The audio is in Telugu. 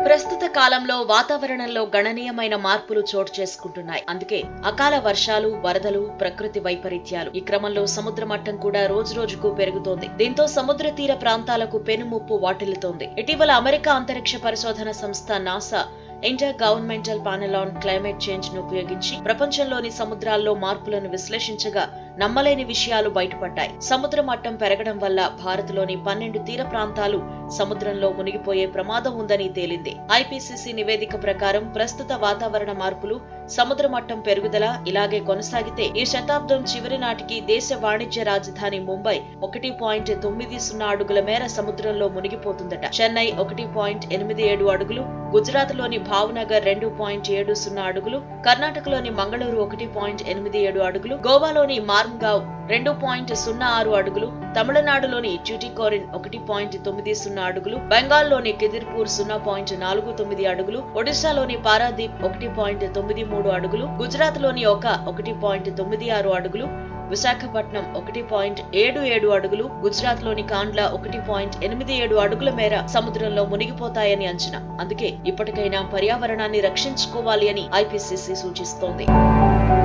ప్రస్తుత కాలంలో వాతావరణంలో గణనీయమైన మార్పులు చోటు చేసుకుంటున్నాయి అందుకే అకాల వర్షాలు వరదలు ప్రకృతి వైపరీత్యాలు ఈ క్రమంలో సముద్ర మట్టం కూడా రోజు రోజుకు పెరుగుతోంది దీంతో సముద్ర తీర ప్రాంతాలకు పెనుముప్పు వాటిల్లుతోంది ఇటీవల అమెరికా అంతరిక్ష పరిశోధన సంస్థ NASA inter governmental panel on climate change ను ఉపయోగించి ప్రపంచంలోని సముద్రాల్లో మార్పులను విశ్లేషించగా నమ్మలేని విషయాలు బయటపడ్డాయి సముద్ర మట్టం పెరగడం వల్ల భారత్లోని పన్నెండు తీర ప్రాంతాలు సముద్రంలో మునిగిపోయే ప్రమాదం ఉందని తేలింది ఐపీసీసీ నివేదిక ప్రకారం ప్రస్తుత వాతావరణ మార్పులు సముద్ర మట్టం పెరుగుదల ఇలాగే కొనసాగితే ఈ శతాబ్దం చివరి నాటికి దేశ వాణిజ్య రాజధాని ముంబై ఒకటి పాయింట్ తొమ్మిది సున్నా అడుగుల మేర సముద్రంలో మునిగిపోతుందట చెన్నై ఒకటి పాయింట్ ఎనిమిది ఏడు అడుగులు గుజరాత్ లోని భావనగర్ రెండు పాయింట్ ఏడు సున్నా అడుగులు కర్ణాటకలోని మంగళూరు ఒకటి పాయింట్ ఎనిమిది ఏడు అడుగులు గోవాలోని మార్మ్గావ్ రెండు పాయింట్ సున్నా ఆరు అడుగులు తమిళనాడులోని ట్యూటికోరిన్ ఒకటి పాయింట్ తొమ్మిది సున్నా అడుగులు బెంగాల్లోని కిదిర్పూర్ సున్నా పాయింట్ నాలుగు తొమ్మిది అడుగులు ఒడిశాలోని పారాదీప్ ఒకటి పాయింట్ తొమ్మిది మూడు అడుగులు గుజరాత్ లోని ఒక ఒకటి పాయింట్ తొమ్మిది ఆరు అడుగులు విశాఖపట్నం ఒకటి పాయింట్ ఏడు ఏడు అడుగులు గుజరాత్ లోని కాండ్లా ఒకటి పాయింట్ ఎనిమిది ఏడు అడుగుల మేర సముద్రంలో మునిగిపోతాయని అంచనా అందుకే ఇప్పటికైనా పర్యావరణాన్ని రక్షించుకోవాలి అని ఐపీసీసీ సూచిస్తోంది